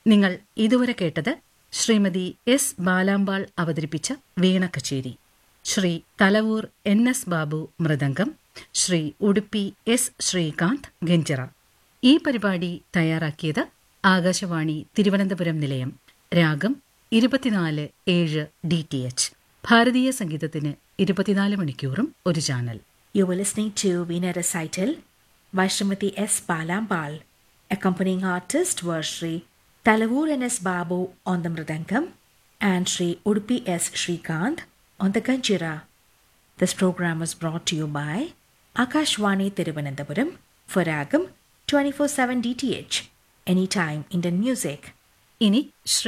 നിങ്ങൾ ഇതുവരെ കേട്ടത് ശ്രീമതി എസ് ബാലാമ്പാൾ അവതരിപ്പിച്ച വീണ കച്ചേരി ശ്രീ തലവൂർ എൻ എസ് ബാബു മൃദംഗം ശ്രീ ഉടുപ്പി എസ് ശ്രീകാന്ത് ഗഞ്ചിറ ഈ പരിപാടി തയ്യാറാക്കിയത് ആകാശവാണി തിരുവനന്തപുരം നിലയം രാഗം ഇരുപത്തിനാല് ഏഴ് ഡി ടി എച്ച് ഭാരതീയ സംഗീതത്തിന് ഇരുപത്തിനാല് മണിക്കൂറും ഒരു channel You were listening to Veena Recital by Srimati S. Balambal. Accompanying artists were Sri Talavur N. S. Babu on the Mridangam and Sri Udupi S. Shrikant on the Ganjira. This program was brought to you by Akashwani Tiruvananthapuram for Ragam 24-7 DTH. Anytime Indian music. ഇനി ശ്രീ